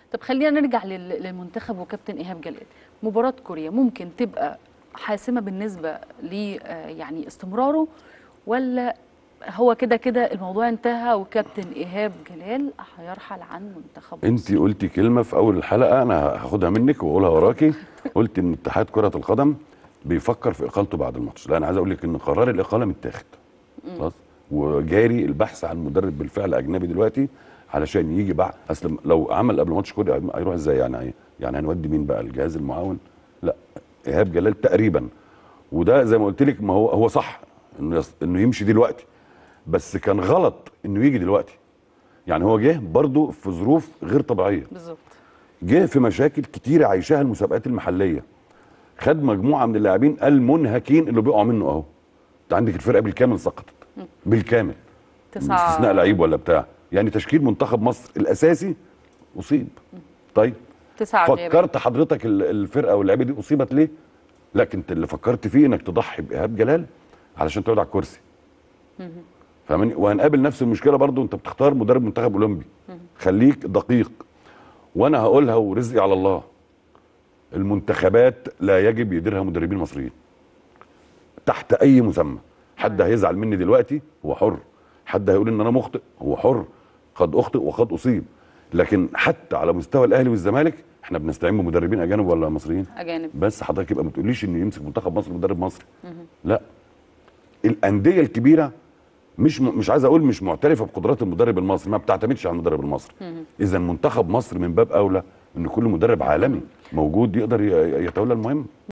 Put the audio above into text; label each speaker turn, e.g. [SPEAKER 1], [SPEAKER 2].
[SPEAKER 1] طب خلينا نرجع لل- للمنتخب وكابتن ايهاب جلال مباراه كوريا ممكن تبقى حاسمه بالنسبه ل آه، يعني استمراره ولا هو كده كده الموضوع انتهى وكابتن ايهاب جلال هيرحل عن منتخب
[SPEAKER 2] انت
[SPEAKER 1] مصر
[SPEAKER 2] قلتي كلمه في اول الحلقه انا هاخدها منك واقولها وراكي قلت ان اتحاد كره القدم بيفكر في اقالته بعد الماتش لا انا عايز اقول لك ان قرار الاقاله متاخد خلاص وجاري البحث عن مدرب بالفعل اجنبي دلوقتي علشان يجي بعد اصل لو عمل قبل ماتش كوريا هيروح ازاي يعني يعني هنودي مين بقى الجهاز المعاون لا ايهاب جلال تقريبا وده زي ما قلت لك ما هو هو صح انه يص... انه يمشي دلوقتي بس كان غلط انه يجي دلوقتي يعني هو جه برضه في ظروف غير طبيعيه
[SPEAKER 1] بالظبط
[SPEAKER 2] جه في مشاكل كتيره عايشاها المسابقات المحليه خد مجموعه من اللاعبين المنهكين اللي بيقعوا منه اهو انت عندك الفرقه بالكامل سقطت بالكامل
[SPEAKER 1] تسعة
[SPEAKER 2] باستثناء لعيب ولا بتاع يعني تشكيل منتخب مصر الاساسي اصيب طيب
[SPEAKER 1] تسعة غياب
[SPEAKER 2] فكرت حضرتك ال- الفرقه واللعيبه دي اصيبت ليه لكن انت اللي فكرت فيه انك تضحي بايهاب جلال علشان تقعد على الكرسي فاهماني وهنقابل نفس المشكله برضو انت بتختار مدرب منتخب اولمبي خليك دقيق وانا هقولها ورزقي على الله المنتخبات لا يجب يديرها مدربين مصريين تحت اي مسمى حد هيزعل مني دلوقتي هو حر حد هيقول ان انا مخطئ هو حر قد اخطئ وقد اصيب لكن حتى على مستوى الاهلي والزمالك احنا بنستعين بمدربين اجانب ولا مصريين
[SPEAKER 1] اجانب
[SPEAKER 2] بس حضرتك يبقى ما تقوليش ان يمسك منتخب مصر مدرب مصري لا الانديه الكبيره مش م... مش عايز اقول مش معترفه بقدرات المدرب المصري ما بتعتمدش على المدرب المصري اذا منتخب مصر من باب اولى ان كل مدرب عالمي موجود يقدر ي- يتولى المهمه